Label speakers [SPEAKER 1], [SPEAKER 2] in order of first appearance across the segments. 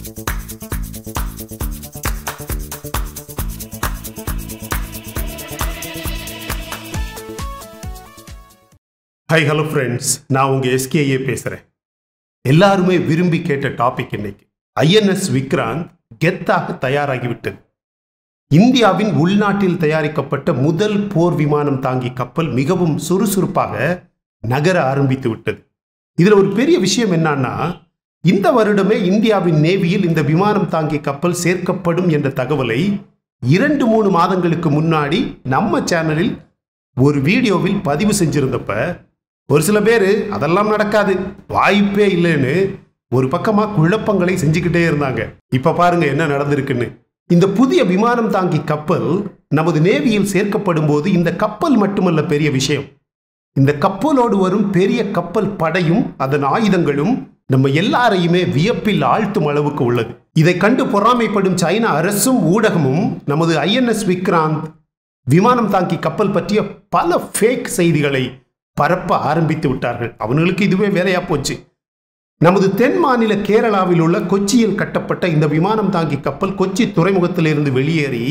[SPEAKER 1] high hello friends நான் உங்க SKA பேசுறேன் எல்லாருமே விரும்பி கேட்ட டாபிக் இன்னைக்கு ஐஎன்எஸ் விக்ராந்த் கெத்தாக தயாராகிவிட்டது இந்தியாவின் உள்நாட்டில் தயாரிக்கப்பட்ட முதல் போர் விமானம் தாங்கி கப்பல் மிகவும் சுறுசுறுப்பாக நகர ஆரம்பித்து விட்டது இதுல ஒரு பெரிய விஷயம் என்னன்னா இந்த வருடமே இந்தியாவின் நேவியில் இந்த விமானம் தாங்கி கப்பல் சேர்க்கப்படும் என்ற தகவலை இரண்டு மூணு மாதங்களுக்கு முன்னாடி நம்ம சேனலில் ஒரு வீடியோவில் பதிவு செஞ்சிருந்தப்ப ஒரு சில பேர் அதெல்லாம் நடக்காது வாய்ப்பே இல்லைன்னு ஒரு பக்கமா குழப்பங்களை செஞ்சுக்கிட்டே இருந்தாங்க இப்ப பாருங்க என்ன நடந்திருக்குன்னு இந்த புதிய விமானம் தாங்கி கப்பல் நமது நேவியில் சேர்க்கப்படும் போது இந்த கப்பல் மட்டுமல்ல பெரிய விஷயம் இந்த கப்பலோடு வரும் பெரிய கப்பல் படையும் அதன் ஆயுதங்களும் நம்ம எல்லாரையுமே வியப்பில் ஆழ்த்தும் அளவுக்கு உள்ளது இதை கண்டு பொறாமைப்படும் சைனா அரசும் ஊடகமும் நமது ஐஎன்எஸ் விக்ராந்த் விமானம் தாங்கி கப்பல் பற்றிய பல ஃபேக் செய்திகளை பரப்ப ஆரம்பித்து விட்டார்கள் அவங்களுக்கு இதுவே வேலையா போச்சு நமது தென் மாநில கேரளாவில் உள்ள கொச்சியில் கட்டப்பட்ட இந்த விமானம் தாங்கி கப்பல் கொச்சி துறைமுகத்திலிருந்து வெளியேறி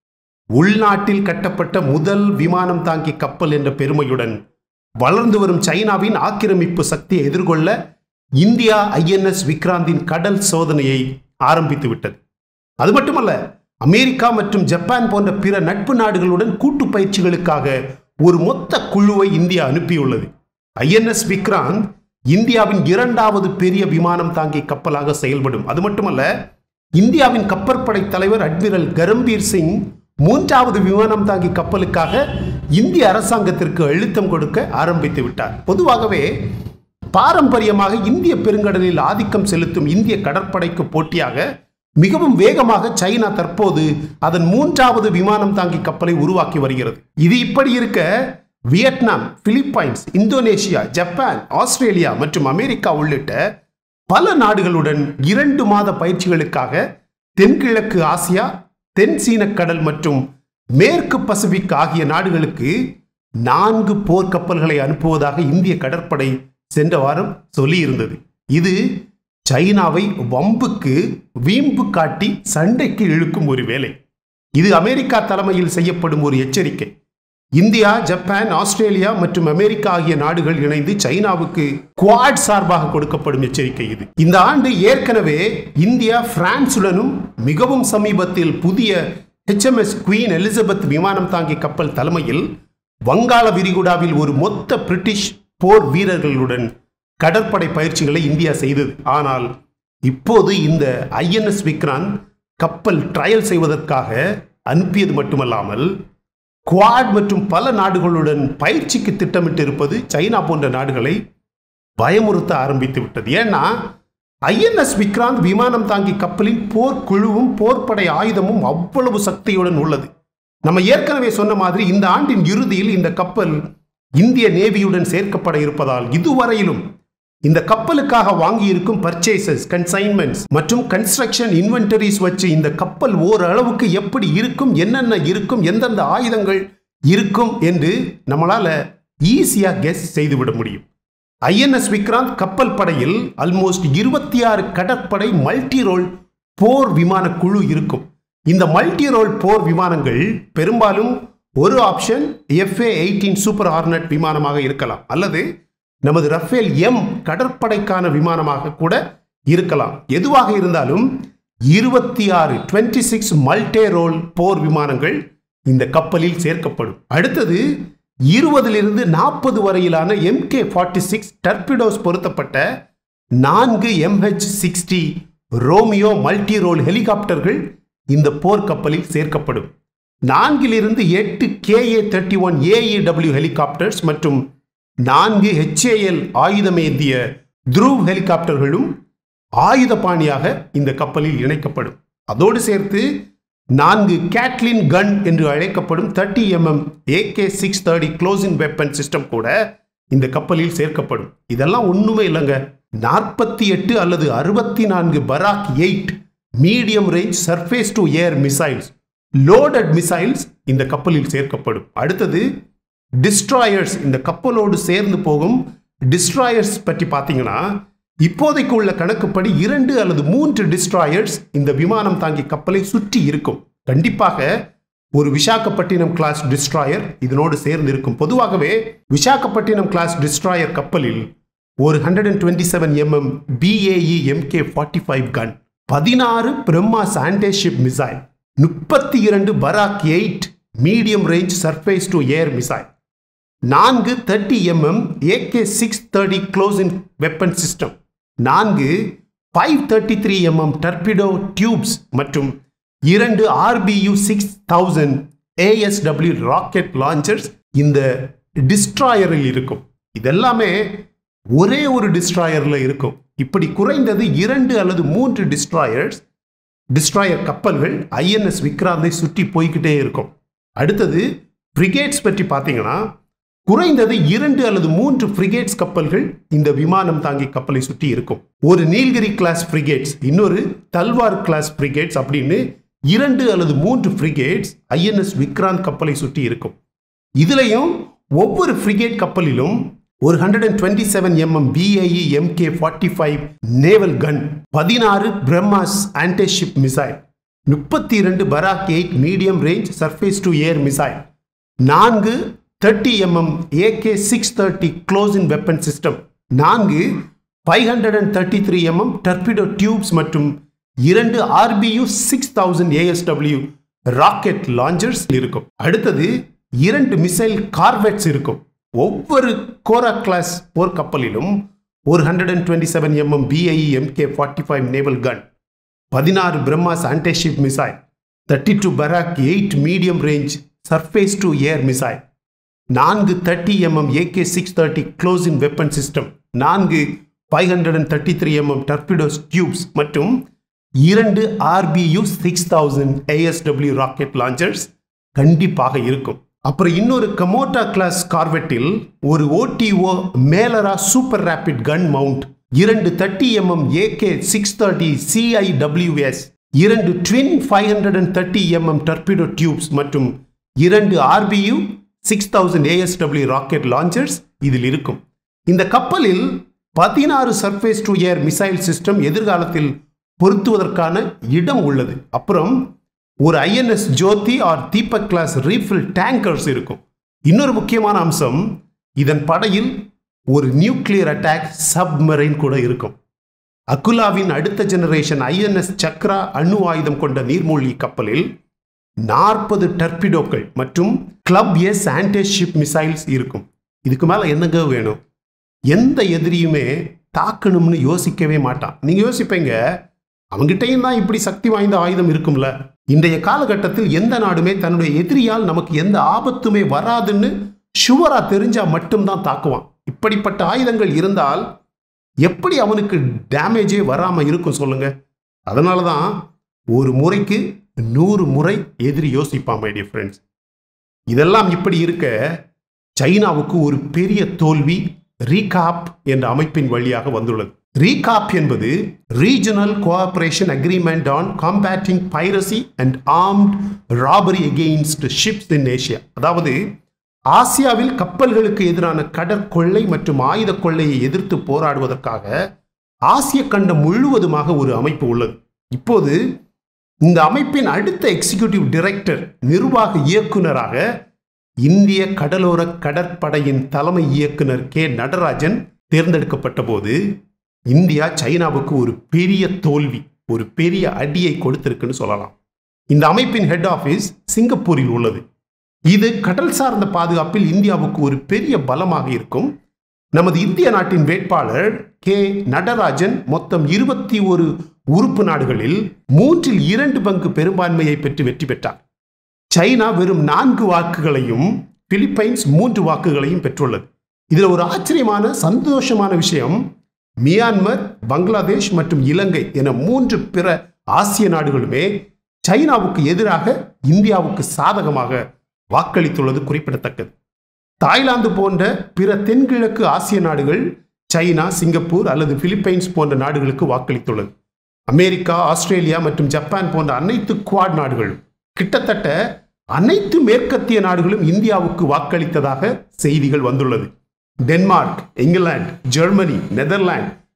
[SPEAKER 1] உள்நாட்டில் கட்டப்பட்ட முதல் விமானம் தாங்கி கப்பல் என்ற பெருமையுடன் வளர்ந்து வரும் சைனாவின் ஆக்கிரமிப்பு சக்தியை எதிர்கொள்ள இந்தியா ஐஎன்எஸ் விக்ராந்தின் கடல் சோதனையை ஆரம்பித்து விட்டது அது மட்டுமல்ல அமெரிக்கா மற்றும் ஜப்பான் போன்ற பிற நட்பு நாடுகளுடன் கூட்டு பயிற்சிகளுக்காக ஒரு மொத்த குழுவை இந்தியா அனுப்பியுள்ளது ஐஎன்எஸ் விக்ராந்த் இந்தியாவின் இரண்டாவது பெரிய விமானம் தாங்கி கப்பலாக செயல்படும் அது மட்டுமல்ல இந்தியாவின் கப்பற்படை தலைவர் அட்மிரல் கரம்பீர் சிங் மூன்றாவது விமானம் தாங்கி கப்பலுக்காக இந்திய அரசாங்கத்திற்கு அழுத்தம் கொடுக்க ஆரம்பித்து விட்டார் பொதுவாகவே பாரம்பரியமாக இந்திய பெருங்கடலில் ஆதிக்கம் செலுத்தும் இந்திய கடற்படைக்கு போட்டியாக மிகவும் வேகமாக சைனா தற்போது அதன் மூன்றாவது விமானம் தாங்கி கப்பலை உருவாக்கி வருகிறது இது இப்படி இருக்க Vietnam Philippines Indonesia Japan Australia மற்றும் அமெரிக்கா உள்ளிட்ட பல நாடுகளுடன் இரண்டு மாத பயிற்சிகளுக்காக தென்கிழக்கு ஆசியா தென் சீன கடல் மற்றும் மேற்கு பசிபிக் ஆகிய நாடுகளுக்கு நான்கு போர்க்கப்பல்களை அனுப்புவதாக இந்திய கடற்படை சென்ற வாரம் சொல்லியிருந்தது இது சைனாவை வம்புக்கு வீம்பு காட்டி சண்டைக்கு இழுக்கும் ஒரு வேலை இது அமெரிக்கா தலைமையில் செய்யப்படும் ஒரு எச்சரிக்கை இந்தியா ஜப்பான் ஆஸ்திரேலியா மற்றும் அமெரிக்கா ஆகிய நாடுகள் இணைந்து சைனாவுக்கு குவாட் சார்பாக கொடுக்கப்படும் எச்சரிக்கை இது இந்த ஆண்டு ஏற்கனவே இந்தியா பிரான்சுடனும் மிகவும் சமீபத்தில் புதிய ஹெச்எம்எஸ் குவீன் எலிசபெத் விமானம் தாங்கி கப்பல் தலைமையில் வங்காள விரிகுடாவில் ஒரு மொத்த பிரிட்டிஷ் போர் வீரர்களுடன் கடற்படை பயிற்சிகளை இந்தியா செய்தது ஆனால் இப்போது இந்த ஐஎன்எஸ் விக்ராந்த் கப்பல் ட்ரையல் செய்வதற்காக அனுப்பியது மட்டுமல்லாமல் குவாட் மற்றும் பல நாடுகளுடன் பயிற்சிக்கு திட்டமிட்டு இருப்பது சைனா போன்ற நாடுகளை பயமுறுத்த ஆரம்பித்து விட்டது ஏன்னா ஐஎன்எஸ் விக்ராந்த் விமானம் தாங்கி கப்பலின் போர் குழுவும் போர்ப்படை ஆயுதமும் அவ்வளவு சக்தியுடன் உள்ளது நம்ம ஏற்கனவே சொன்ன மாதிரி இந்த ஆண்டின் இறுதியில் இந்த கப்பல் இந்திய நேவியுடன் சேர்க்கப்பட இருப்பதால் இதுவரையிலும் இந்த கப்பலுக்காக வாங்கியிருக்கும் பர்ச்சேசஸ் கன்சைன்மெண்ட்ஸ் மற்றும் கன்ஸ்ட்ரக்ஷன் இன்வென்டரிஸ் வச்சு இந்த கப்பல் ஓரளவுக்கு எப்படி இருக்கும் என்னென்ன இருக்கும் எந்தெந்த ஆயுதங்கள் இருக்கும் என்று நம்மளால ஈஸியாக கெஸ் செய்துவிட முடியும் ஐஎன்எஸ் விக்ராந்த் கப்பல் படையில் ஆல்மோஸ்ட் இருபத்தி ஆறு கடற்படை மல்டி ரோல் போர் விமான குழு இருக்கும் இந்த மல்டி ரோல் போர் விமானங்கள் பெரும்பாலும் ஒரு option F A eighteen super hornet விமானமாக இருக்கலாம் அல்லது நமது ரஃபேல் எம் கடற்படைக்கான விமானமாக கூட இருக்கலாம் எதுவாக இருந்தாலும் இருபத்தி ஆறு டுவெண்ட்டி சிக்ஸ் மல்டே ரோல் போர் விமானங்கள் இந்த கப்பலில் சேர்க்கப்படும் அடுத்தது இருபதிலிருந்து நாற்பது வரையிலான எம்கே ஃபார்ட்டி சிக்ஸ் டர்பிடோஸ் பொருத்தப்பட்ட நான்கு MH sixty Romeo multi role helicopters இந்த போர் கப்பலில் சேர்க்கப்படும் நான்கிலிருந்து எட்டு KA thirty one AEW helicopters மற்றும் நான்கு ஹெச்ஏஎல் ஆயுதமேந்திய துருவ் ஹெலிகாப்டர்களும் ஆயுதபாணியாக இந்த கப்பலில் இணைக்கப்படும் அதோடு சேர்த்து நான்கு கேட்லின் கன் என்று அழைக்கப்படும் thirty mm AK six thirty close in weapon system கூட இந்த கப்பலில் சேர்க்கப்படும் இதெல்லாம் ஒண்ணுமே இல்லைங்க நாற்பத்தி எட்டு அல்லது அறுபத்தி நான்கு Barak eight medium range surface to air missiles loaded missiles இந்த கப்பலில் சேர்க்கப்படும் அடுத்தது டிஸ்ட்ராயர்ஸ் இந்த கப்பலோடு சேர்ந்து போகும் டிஸ்ட்ராயர்ஸ் பற்றி பார்த்தீங்கன்னா இப்போதைக்கு உள்ள கணக்குப்படி இரண்டு அல்லது மூன்று டிஸ்ட்ராயர்ஸ் இந்த விமானம் தாங்கி கப்பலை சுற்றி இருக்கும் கண்டிப்பாக ஒரு விசாகப்பட்டினம் கிளாஸ் டிஸ்ட்ராயர் இதனோடு சேர்ந்து இருக்கும் பொதுவாகவே விசாகப்பட்டினம் கிளாஸ் டிஸ்ட்ராயர் கப்பலில் ஒரு hundred and twenty seven mm BAE MK forty five gun பதினாறு பிரம்மாஸ் ஆன்டேஷிப் மிசைல் முப்பத்தி இரண்டு Barak eight medium range surface to air missile நான்கு thirty mm AK six thirty close in weapon system நான்கு five thirty three mm torpedo tubes மற்றும் இரண்டு RBU six thousand ASW rocket launchers இந்த டிஸ்ட்ராயரில் இருக்கும் இதெல்லாமே ஒரே ஒரு டிஸ்ட்ராயர்ல இருக்கும் இப்படி குறைந்தது இரண்டு அல்லது மூன்று டிஸ்ட்ராயர்ஸ் டிஸ்ட்ராயர் கப்பல்கள் ஐஎன்எஸ் விக்ராந்தை சுற்றி போய்கிட்டே இருக்கும் அடுத்தது பிரிகேட்ஸ் பற்றி பார்த்தீங்கன்னா குறைந்தது இரண்டு அல்லது மூன்று ஃப்ரிகேட்ஸ் கப்பல்கள் இந்த விமானம் தாங்கி கப்பலை சுற்றி இருக்கும் ஒரு நீல்கிரி கிளாஸ் ஃப்ரிகேட்ஸ் இன்னொரு தல்வார் கிளாஸ் ஃப்ரிகேட்ஸ் அப்படின்னு இரண்டு அல்லது மூன்று ஃப்ரிகேட்ஸ் ஐஎன்எஸ் விக்ராந்த் கப்பலை சுற்றி இருக்கும் இதுலயும் ஒவ்வொரு ஃப்ரிகேட் கப்பலிலும் ஒரு hundred and twenty seven mm BAE MK forty five naval gun பதினாறு பிரம்மாஸ் ஆன்டிஷிப் மிசைல் முப்பத்தி இரண்டு Barak eight medium range surface to air missile நான்கு thirty mm AK six thirty close in weapon system நான்கு five hundred and thirty three mm torpedo tubes மற்றும் இரண்டு RBU six thousand ASW rocket launchers இருக்கும் அடுத்தது இரண்டு missile கார்வெட்ஸ் இருக்கும் ஒவ்வொரு கோரா class போர் கப்பலிலும் ஒரு hundred and twenty seven mm BAE MK forty five naval gun பதினாறு BrahMos antiship missile thirty two Barak eight medium range surface to air missile நான்கு thirty mm AK six thirty close in weapon system நான்கு five hundred and thirty three mm torpedoes tubes மற்றும் இரண்டு RBU six thousand ASW rocket launchers கண்டிப்பாக இருக்கும் அப்புறம் இன்னொரு Kamorta class கார்வெட்டில் ஒரு OTO Melara super rapid gun mount இரண்டு thirty mm AK six thirty CIWS இரண்டு twin five hundred and thirty mm torpedo tubes மற்றும் இரண்டு RBU six thousand ASW rocket launchers இதில் இருக்கும் இந்த கப்பலில் பதினாறு surface to air missile system எதிர்காலத்தில் பொருத்துவதற்கான இடம் உள்ளது அப்புறம் ஒரு INS Jyoti or Deepak class refill tankers இருக்கும் இன்னொரு முக்கியமான அம்சம் இதன் படையில் ஒரு நியூக்ளியர் அட்டாக் சப்மரைன் கூட இருக்கும் அகுலாவின் அடுத்த ஜெனரேஷன் ஐஎன்எஸ் சக்ரா அணு ஆயுதம் கொண்ட நீர்மூழ்கி கப்பலில் நாற்பது டர்பிடோக்கள் மற்றும் கிளப் எஸ் ஆன்டிஷிப் மிசைல்ஸ் இருக்கும் இதுக்கு மேல என்னங்க வேணும் எந்த எதிரியுமே தாக்கணும்னு யோசிக்கவே மாட்டான் நீங்க யோசிப்பீங்க அவங்கிட்டையும் தான் இப்படி சக்தி வாய்ந்த ஆயுதம் இருக்கும்ல இன்றைய காலகட்டத்தில் எந்த நாடுமே தன்னுடைய எதிரியால் நமக்கு எந்த ஆபத்துமே வராதுன்னு ஷுவரா தெரிஞ்சா மட்டும்தான் தாக்குவான் இப்படிப்பட்ட ஆயுதங்கள் இருந்தால் எப்படி அவனுக்கு டேமேஜே வராம இருக்கும் சொல்லுங்க அதனால தான் ஒரு முறைக்கு நூறு முறை எதிரி யோசிப்பான் மை டியர் ஃப்ரெண்ட்ஸ் இதெல்லாம் இப்படி இருக்க சைனாவுக்கு ஒரு பெரிய தோல்வி ரீகாப் என்ற அமைப்பின் வழியாக வந்துள்ளது ரீகாப் என்பது regional cooperation agreement on combating piracy and armed robbery against ships in Asia அதாவது ஆசியாவில் கப்பல்களுக்கு எதிரான கடற்கொள்ளை மற்றும் ஆயுத கொள்ளையை எதிர்த்து போராடுவதற்காக ஆசிய கண்டம் முழுவதுமாக ஒரு அமைப்பு உள்ளது இப்போது இந்த அமைப்பின் அடுத்த எக்ஸிகியூட்டிவ் டைரக்டர் நிர்வாக இயக்குனராக இந்திய கடலோர கடற்படையின் தலைமை இயக்குனர் கே நடராஜன் தேர்ந்தெடுக்கப்பட்ட போது இந்தியா சைனாவுக்கு ஒரு பெரிய தோல்வி ஒரு பெரிய அடியை கொடுத்திருக்குன்னு சொல்லலாம் இந்த அமைப்பின் ஹெட் ஆபீஸ் சிங்கப்பூரில் உள்ளது இது கடல் சார்ந்த பாதுகாப்பில் இந்தியாவுக்கு ஒரு பெரிய பலமாக இருக்கும் நமது இந்திய நாட்டின் வேட்பாளர் கே நடராஜன் மொத்தம் இருபத்தி ஒரு உறுப்பு நாடுகளில் மூன்றில் இரண்டு பங்கு பெரும்பான்மையை பெற்று வெற்றி பெற்றார் சைனா வெறும் நான்கு வாக்குகளையும் பிலிப்பைன்ஸ் மூன்று வாக்குகளையும் பெற்றுள்ளது இதுல ஒரு ஆச்சரியமான சந்தோஷமான விஷயம் மியான்மர் பங்களாதேஷ் மற்றும் இலங்கை என மூன்று பிற ஆசிய நாடுகளுமே சைனாவுக்கு எதிராக இந்தியாவுக்கு சாதகமாக வாக்களித்துள்ளது குறிப்பிடத்தக்கது தாய்லாந்து போன்ற பிற தென்கிழக்கு ஆசிய நாடுகள் சைனா சிங்கப்பூர் அல்லது பிலிப்பைன்ஸ் போன்ற நாடுகளுக்கு வாக்களித்துள்ளது அமெரிக்கா ஆஸ்திரேலியா மற்றும் ஜப்பான் போன்ற அனைத்து குவாட் நாடுகளும் கிட்டத்தட்ட அனைத்து மேற்கத்திய நாடுகளும் இந்தியாவுக்கு வாக்களித்ததாக செய்திகள் வந்துள்ளது Denmark England Germany Netherlands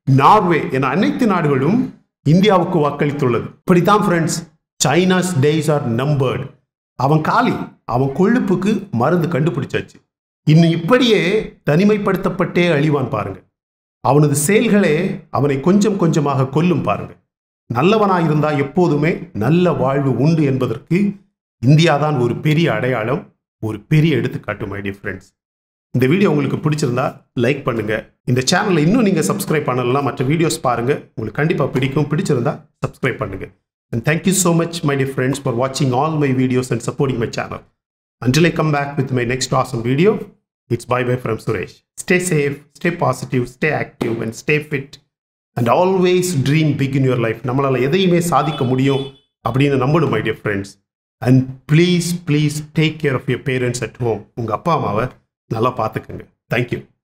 [SPEAKER 1] Norway என அனைத்து நாடுகளும் இந்தியாவுக்கு வாக்களித்துள்ளது இப்படித்தான் friends China's days are numbered அவன் காலி அவன் கொழுப்புக்கு மருந்து கண்டுபிடிச்சாச்சு இன்னும் இப்படியே தனிமைப்படுத்தப்பட்டே அழிவான் பாருங்க அவனது செயல்களே அவனை கொஞ்சம் கொஞ்சமாக கொல்லும் பாருங்க நல்லவனாக இருந்தா எப்போதுமே நல்ல வாழ்வு உண்டு என்பதற்கு இந்தியா தான் ஒரு பெரிய அடையாளம் ஒரு பெரிய எடுத்துக்காட்டு மை டியர் ஃப்ரெண்ட்ஸ் இந்த வீடியோ உங்களுக்கு பிடிச்சிருந்தா லைக் பண்ணுங்க இந்த சேனலை இன்னும் நீங்க சப்ஸ்கிரைப் பண்ணலாம் மற்ற வீடியோஸ் பாருங்க உங்களுக்கு கண்டிப்பா பிடிக்கும் பிடிச்சிருந்தா சப்ஸ்கிரைப் பண்ணுங்க and thank you so much my dear friends for watching all my videos and supporting my channel until i come back with my next awesome video it's bye bye from suresh stay safe stay positive stay active and stay fit and always dream big in your life நம்மளால எதையுமே சாதிக்க முடியும் அப்படின்னு நம்பணும் my dear friends and please please take care of your parents at home உங்க அப்பா அம்மாவை நல்லா பார்த்துக்குங்க தேங்க்யூ